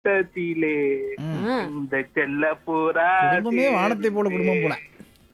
தோட்டத்திலே ஆ. இந்த செல்ல புறா குடும்பமே வானத்தை போல குடும்பம் போல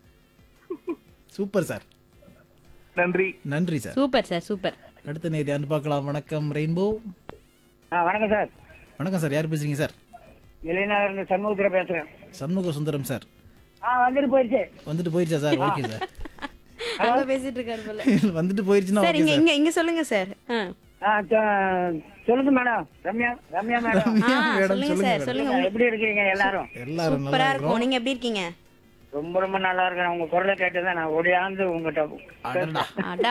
சூப்பர் சார் நன்றி நன்றி சார் சூப்பர் சார் சூப்பர் அடுத்த நேதி அனு பார்க்கலாம் வணக்கம் ரெயின்போ ஆ வணக்கம் சார் வணக்கம் சார் யார் பேசுறீங்க சார் இளைஞர் சண்முகத்தில் பேசுறேன் சண்முக சுந்தரம் சார் ஆ வந்துட்டு போயிடுச்சு வந்துட்டு போயிருச்சா சார் ஓகே சார் அங்க பேசிட்டு இருக்காரு போல வந்துட்டு போயிருச்சுன்னா சார் ஓகே இங்க சார் இங்க இங்க சொல்லுங்க சார் ஆ. ஆ சொ- சொல்லுங்க மேடம் ரம்யா ரம்யா மேடம் ஆ, மேடம், சொல்லுங்க சொல்லுங்க சார் மேடம். சொல்லுங்க எப்படி இருக்கீங்க எல்லாரும் எல்லாரும் சூப்பரா நல்லா இருக்கும் இருக்கும் நீங்க எப்படி இருக்கீங்க ரொம்ப ரொம்ப நல்லா இருக்கேன் உங்க குரலை கேட்டு தான் நான் ஓடியாந்து உங்ககிட்ட அடடா. அடா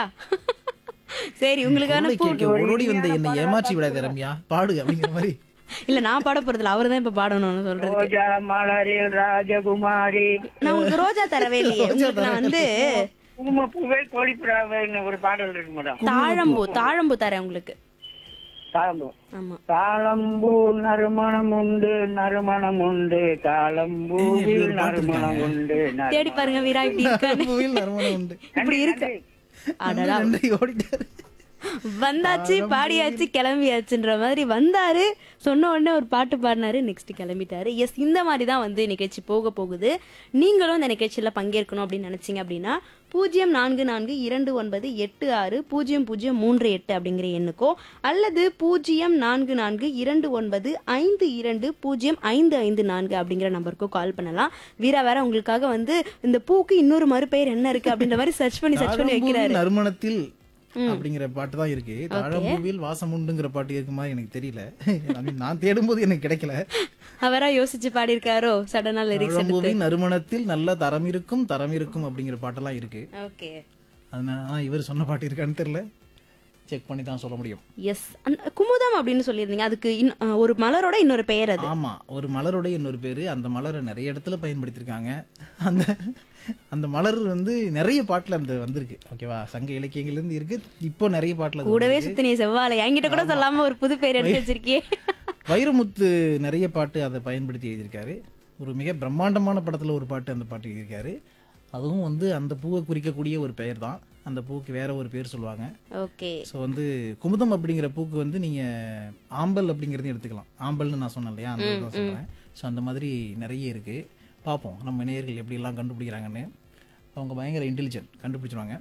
சரி உங்களுக்கான குரலை பூ கேட்க ஓடோடி வந்த என்னை ஏமாற்றி விடாத ரம்யா பாடு அப்படிங்கிற மாதிரி இல்ல நான் பாட போறதுல அவரு தான் இப்ப பாடணும்னு சொல்றது ரோஜா மலரில் ராஜகுமாரி நான் உங்களுக்கு ரோஜா தரவே இல்லையே உங்களுக்கு நான் வந்து குங்குமப்பூவே கோழிப்புறாவேன்னு ஒரு பாடல் இருக்கு மேடம் தாழம்பூ தாழம்பூ தரேன் உங்களுக்கு தாளம்பூ ஆமா தாளம்பூ நறுமணம் உண்டு நறுமணம் உண்டு தாளம்பூவில் நறுமணம் உண்டு நறு- தேடி பாருங்க வீரா இப்படி இருக்கான்னு பூவில் நறுமணம் உண்டு இப்படி இருக்கு அடடா நன்றி ஓடிட்டாரு வந்தாச்சு பாடியாச்சு கிளம்பியாச்சுன்ற மாதிரி வந்தாரு சொன்ன உடனே ஒரு பாட்டு பாடினாரு நெக்ஸ்ட் கிளம்பிட்டாரு எஸ் இந்த மாதிரி தான் வந்து நிகழ்ச்சி போக போகுது நீங்களும் இந்த நிகழ்ச்சியில பங்கேற்கணும் அப்படின்னு நினைச்சீங்க அப்படின்னா பூஜ்ஜியம் நான்கு நான்கு இரண்டு ஒன்பது எட்டு ஆறு பூஜ்ஜியம் பூஜ்ஜியம் மூன்று எட்டு அப்படிங்கிற எண்ணுக்கோ அல்லது பூஜ்ஜியம் நான்கு நான்கு இரண்டு ஒன்பது ஐந்து இரண்டு பூஜ்ஜியம் ஐந்து ஐந்து நான்கு அப்படிங்கிற நம்பருக்கோ கால் பண்ணலாம் வீரா வேற உங்களுக்காக வந்து இந்த பூக்கு இன்னொரு மறுபெயர் என்ன இருக்கு அப்படின்ற மாதிரி சர்ச் பண்ணி சர்ச் பண்ணி வைக்கிறாரு தாழம்பூவில் நறுமணத்தில் அப்படிங்கிற பாட்டு தான் இருக்கு தாழம்பூவில் வாசம் உண்டுங்கிற பாட்டு இருக்குமா எனக்கு தெரியல I mean, நான் தேடும்போது எனக்கு கிடைக்கல அவரா யோசிச்சு பாடியிருக்காரோ சடனா லிரிக்ஸ் எடுத்து தாழம்பூவின் நறுமணத்தில் நல்ல தரம் இருக்கும் தரம் இருக்கும் அப்படிங்கிற பாட்டெல்லாம் இருக்கு ஓகே அதனால ஆ, இவர் சொன்ன பாட்டு இருக்கான்னு தெரியல செக் பண்ணி தான் சொல்ல முடியும் எஸ் குமுதம் அப்படின்னு சொல்லியிருந்தீங்க அதுக்கு இன்- அஹ், ஒரு மலரோட இன்னொரு பெயர் அது ஆமா ஒரு மலருடைய இன்னொரு பேரு அந்த மலரை நிறைய இடத்துல பயன்படுத்தியிருக்காங்க அந்த அந்த மலர் வந்து நிறைய பாட்டுல அந்த வந்திருக்கு ஓகேவா சங்க இலக்கியங்கள்ல இருந்து இருக்கு இப்போ நிறைய பாட்டுல அது கூடவே வந்திருக்கு. சுத்தினிய செவ்வாழை என்கிட்ட கூட சொல்லாம ஒரு புது பெயர் எடுத்து வச்சிருக்கியே வைரமுத்து நிறைய பாட்டு அதை பயன்படுத்தி எழுதியிருக்காரு ஒரு மிக பிரம்மாண்டமான படத்துல ஒரு பாட்டு அந்த பாட்டு எழுதியிருக்காரு அதுவும் வந்து அந்த பூவை குறிக்கக்கூடிய ஒரு பெயர் தான் அந்த பூவுக்கு வேற ஒரு பேர் சொல்லுவாங்க ஓகே ஸோ வந்து குமுதம் அப்படிங்கிற பூக்கு வந்து நீங்கள் ஆம்பல் அப்படிங்கிறதையும் எடுத்துக்கலாம் ஆம்பல்னு நான் சொன்னேன் இல்லையா அந்த தான் சொல்கிறேன் ஸோ அந்த மாதிரி நிறைய இருக்குது பார்ப்போம் நம்ம நேயர்கள் எப்படியெல்லாம் கண்டுபிடிக்கிறாங்கன்னு அவங்க பயங்கர இன்டெலிஜென்ட் கண்டுபிடிச்சிருவாங்க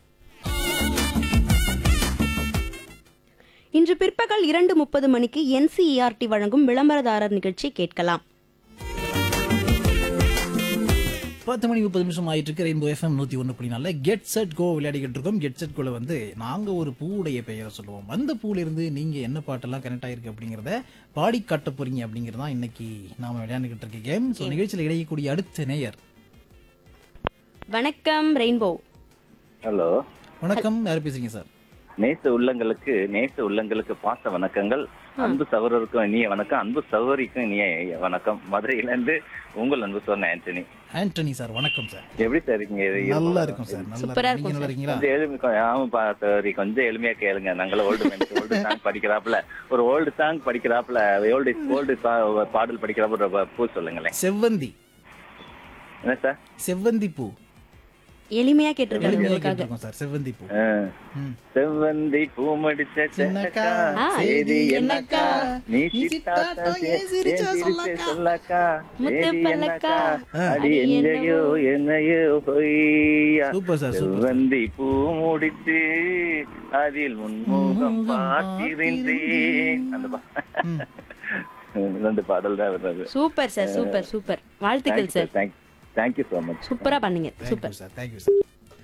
இன்று பிற்பகல் இரண்டு முப்பது மணிக்கு என்சிஇஆர்டி வழங்கும் விளம்பரதாரர் நிகழ்ச்சி கேட்கலாம் பத்து மணி முப்பது நிமிஷம் ஆயிட்டு இருக்கு ரெயின்போ எஃப்எம் நூற்றி ஒன்று புள்ளினால கெட் செட் கோ விளையாடிக்கிட்டு இருக்கோம் கெட் செட் கோல வந்து நாங்கள் ஒரு பூவுடைய பெயரை சொல்லுவோம் அந்த பூவிலிருந்து நீங்கள் என்ன பாட்டெல்லாம் கனெக்ட் ஆயிருக்கு அப்படிங்கிறத பாடி காட்ட போறீங்க அப்படிங்கிறது தான் இன்னைக்கு நாம விளையாண்டுக்கிட்டு இருக்க கேம் ஸோ நிகழ்ச்சியில் இடையக்கூடிய அடுத்த நேயர் வணக்கம் ரெயின்போ ஹலோ வணக்கம் யார் பேசுறீங்க சார் நேச உள்ளங்களுக்கு நேச உள்ளங்களுக்கு பாச வணக்கங்கள் அன்பு சகோதரருக்கும் இனிய வணக்கம் அன்பு சகோதரிக்கும் இனிய வணக்கம் மதுரையில இருந்து உங்கள் அன்பு சொன்ன ஆண்டனி ஆண்டனி சார் வணக்கம் சார் எப்படி சார் இருக்கீங்க இது நல்லா இருக்கும் சார் நல்லா சூப்பரா இருக்கும். நீங்க நல்லா இருக்கீங்களா கொஞ்சம் எளிமை கொ- ஆமாப்பா சரி கொஞ்சம் எளிமையா கேளுங்க நாங்கள ஓல்டு ஓல்டு சாங் படிக்கிறாப்புல ஒரு ஓல்டு சாங் படிக்கிறாப்புல ஓல்டு ஓல்டு பாடல் படிக்கிறாப்புல ஒரு பூ சொல்லுங்களேன் செவ்வந்தி என்ன சார் செவ்வந்தி பூ எளிமையா கேட்டிருக்காரு எளிமையா உங்களுக்காக கேட்டிருக்கோம் சார் செவ்வந்தி பூ ஆ. ம். செவ்வந்தி பூ மடிச்ச சின்னக்கா, சென்னக்கா ஆ, சேதி என்னக்கா? என்னக்கா நீ நீ சித்தாத்தா சித்தாத்தா, சே- ஏன் சிரிச்சா ஏன் சிரிச்சே சொல்லக்கா? சொல்லக்கா முத்து சேதி பல்லக்கா, என்னக்கா ஆ. அடி அடி என்னையோ என்னையோ பொய்யா சூப்பர் சார் சூப்பர் செவ்வந்தி பூ முடித்து அதில் முன்முகம் முன்முகம் பார்த்திருந்தேன் அந்த பா- ரெண்டு பாடல் தான் வருது சூப்பர் சார் சூப்பர் சூப்பர் வாழ்த்துக்கள் சார் தேங்க்யூ ஸோ மச் சூப்பரா பண்ணீங்க super thank you sir thank you sir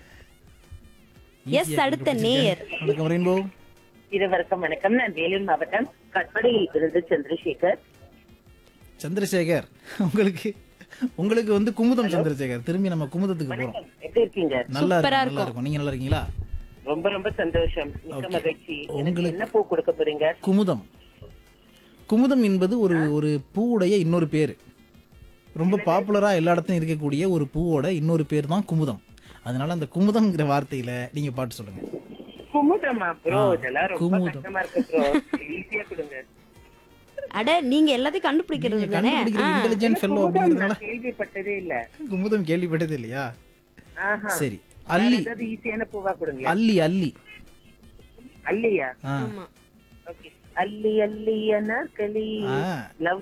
yes அடுத்த நேயர் வணக்கம் ரெயின்போ இருவருக்கும் வணக்கம் நான் வேலூர் மாவட்டம் கட்படியில் இருந்து சந்திரசேகர் சந்திரசேகர் உங்களுக்கு உங்களுக்கு வந்து குமுதம் சந்திரசேகர் திரும்பி நம்ம குமுதத்துக்கு போறோம் வணக்கம் எப்படி இருக்கீங்க நல்லா சூப்பரா இருக்கும் நல்லா இருக்கும் நீங்க நல்லா இருக்கீங்களா ரொம்ப ரொம்ப சந்தோஷம் மிக்க Okay. மகிழ்ச்சி எனக்கு உங்களுக்கு- என்ன பூ கொடுக்க போறீங்க குமுதம் குமுதம் என்பது ஒரு ஒரு பூவுடைய இன்னொரு பேர் ரொம்ப பாப்புலரா எல்லா இடத்துலயும் இருக்கக்கூடிய ஒரு பூவோட இன்னொரு பேர் தான் குமுதம் அதனால அந்த குமுதம்ங்கிற வார்த்தையில நீங்க பாட்டு சொல்லுங்க குமுதமா ப்ரோ ஆ, இதெல்லாம் ரொம்ப குமுதம். கஷ்டமா இருக்கு ப்ரோ ஈஸியா கொடுங்க அட நீங்க எல்லாத்தையும் கண்டுபிடிக்கிறது நீங்க தானே கண்டுபிடிக்கிற ஆ. இன்டெலிஜென்ட் ஃபெல்லோ குமுதம் அப்படிங்கிறதுனால நான் கேள்விப்பட்டதே இல்ல குமுதம் கேள்விப்பட்டது இல்லையா ஆஹா சரி அல்லி ஏதாவது ஈஸியான பூவா கொடுங்க அல்லி அல்லி அல்லியா ஆ ஆமா ஓகே அல்லி அல்லி அனார்களி ஆ லவ்